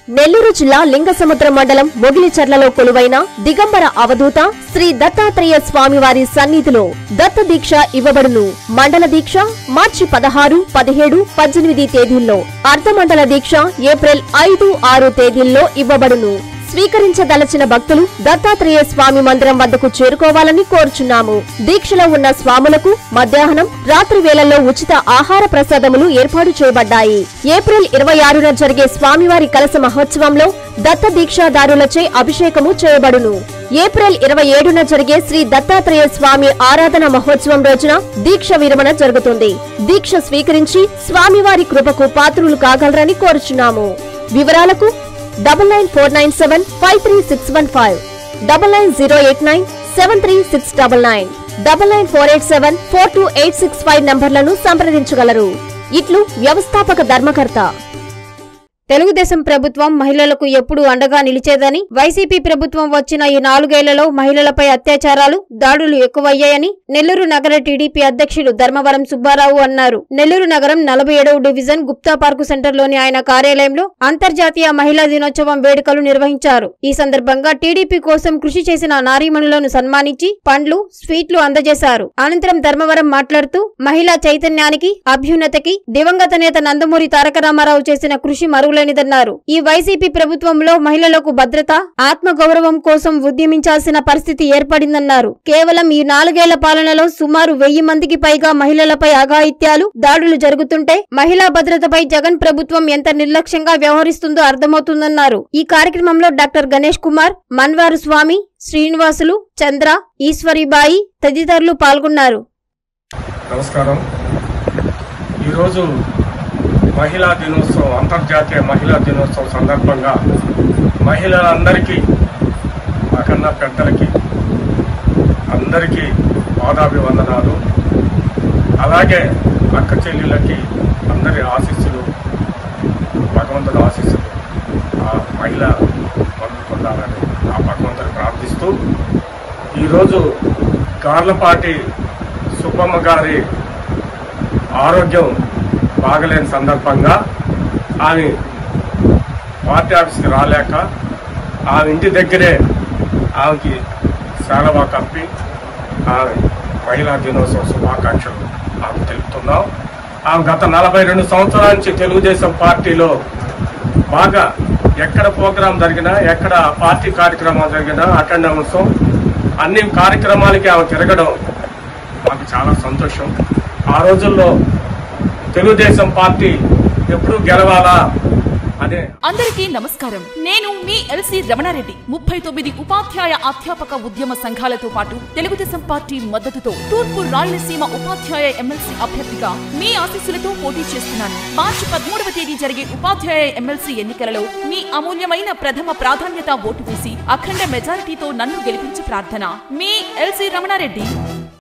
నెల్లూరు జిల్లా లింగసముద్ర మండలం మొగిలిచర్లలో కొలువైన దిగంబర అవధూత శ్రీ దత్తాత్రేయ స్వామివారి సన్నిధిలో దత్త దీక్ష ఇవ్వబడును మండల దీక్ష మార్చి పదహారు పదిహేడు పద్దెనిమిది తేదీల్లో అర్ధమండల దీక్ష ఏప్రిల్ ఐదు ఆరు తేదీల్లో ఇవ్వబడును స్వీకరించదలచిన భక్తులు దత్తాత్రేయ స్వామి మందిరం వద్దకు చేరుకోవాలని కోరుచున్నాము దీక్షలో ఉన్న స్వాములకు మధ్యాహ్నం రాత్రి వేళల్లో ఉచిత ఆహార ప్రసాదములు ఏర్పాటు చేయబడ్డాయి ఏప్రిల్ ఇరవై ఆరున జరిగే స్వామివారి కలస మహోత్సవంలో దత్త దీక్షాదారులచే అభిషేకము చేయబడును ఏప్రిల్ ఇరవై ఏడున జరిగే శ్రీ దత్తాత్రేయ స్వామి ఆరాధన మహోత్సవం రోజున దీక్ష విరమణ జరుగుతుంది దీక్ష స్వీకరించి స్వామివారి కృపకు పాత్రులు కాగలరని కోరుచున్నాము వివరాలకు double nine four nine seven five three six one five double nine zero eight nine seven three six double nine double nine four eight seven four two eight six five నంబర్లను సంప్రదించగలరు ఇట్లు వ్యవస్థాపక ధర్మకర్త తెలుగుదేశం ప్రభుత్వం మహిళలకు ఎప్పుడూ అండగా నిలిచేదని వైసీపీ ప్రభుత్వం వచ్చిన ఈ నాలుగేళ్లలో మహిళలపై అత్యాచారాలు దాడులు ఎక్కువయ్యాయని నెల్లూరు నగర టీడీపీ అధ్యక్షులు ధర్మవరం సుబ్బారావు అన్నారు నెల్లూరు నగరం నలభై ఏడవ డివిజన్ గుప్తా పార్కు సెంటర్లోని ఆయన కార్యాలయంలో అంతర్జాతీయ మహిళా దినోత్సవం వేడుకలు నిర్వహించారు ఈ సందర్భంగా టీడీపీ కోసం కృషి చేసిన నారీమణులను సన్మానించి పండ్లు స్వీట్లు అందజేశారు అనంతరం ధర్మవరం మాట్లాడుతూ మహిళా చైతన్యానికి అభ్యున్నతికి దివంగత నేత నందమూరి తారక రామారావు చేసిన కృషి మరువులేనిదన్నారు ఈ వైసీపీ ప్రభుత్వంలో మహిళలకు భద్రత ఆత్మ గౌరవం కోసం ఉద్యమించాల్సిన పరిస్థితి ఏర్పడిందన్నారు కేవలం ఈ నాలుగేళ్ల పాలనలో సుమారు వెయ్యి మందికి పైగా మహిళలపై అఘాయిత్యాలు దాడులు జరుగుతుంటే మహిళా భద్రతపై జగన్ ప్రభుత్వం ఎంత నిర్లక్ష్యంగా వ్యవహరిస్తుందో అర్థమవుతుందన్నారు ఈ కార్యక్రమంలో డాక్టర్ గణేష్ కుమార్ మన్వారు స్వామి శ్రీనివాసులు చంద్ర ఈశ్వరిబాయి తదితరులు పాల్గొన్నారు నమస్కారం ఈరోజు మహిళా దినోత్సవం అంతర్జాతీయ మహిళా దినోత్సవం సందర్భంగా మహిళలందరికీ మాకన్నా పెద్దలకి అందరికీ పాదాభివందనాలు అలాగే అక్క చెల్లెళ్ళకి అందరి ఆశీస్సులు భగవంతుడి ఆశీస్సులు ఆ మహిళ పొందుకుండాలని ఆ భగవంతుని ప్రార్థిస్తూ ఈరోజు గార్లపాటి సుబ్బమ్మ గారి ఆరోగ్యం బాగలేని సందర్భంగా ఆమె పార్టీ ఆఫీస్కి రాలేక ఆమె ఇంటి దగ్గరే ఆమెకి సేలవా కప్పి ఆమె మహిళా దినోత్సవ శుభాకాంక్షలు ఆమె తెలుపుతున్నాం ఆమె గత నలభై రెండు సంవత్సరాల నుంచి తెలుగుదేశం పార్టీలో బాగా ఎక్కడ ప్రోగ్రాం జరిగినా ఎక్కడ పార్టీ కార్యక్రమాలు జరిగినా అటెండెన్స్ అన్ని కార్యక్రమాలకి ఆమె తిరగడం మాకు చాలా సంతోషం ఆ రోజుల్లో తెలుగుదేశం పార్టీ ఎప్పుడు గెలవాలా అదే అందరికీ నమస్కారం నేను మీ ఎల్సి రమణారెడ్డి ముప్పై తొమ్మిది ఉపాధ్యాయ అధ్యాపక ఉద్యమ సంఘాలతో పాటు తెలుగుదేశం పార్టీ మద్దతుతో తూర్పు రాయలసీమ ఉపాధ్యాయ ఎమ్మెల్సీ అభ్యర్థిగా మీ ఆశీస్సులతో పోటీ చేస్తున్నాను మార్చి పదమూడవ తేదీ జరిగే ఉపాధ్యాయ ఎమ్మెల్సీ ఎన్నికలలో మీ అమూల్యమైన ప్రథమ ప్రాధాన్యత ఓటు వేసి అఖండ మెజారిటీతో నన్ను గెలిపించి ప్రార్థన మీ ఎల్సి రమణారెడ్డి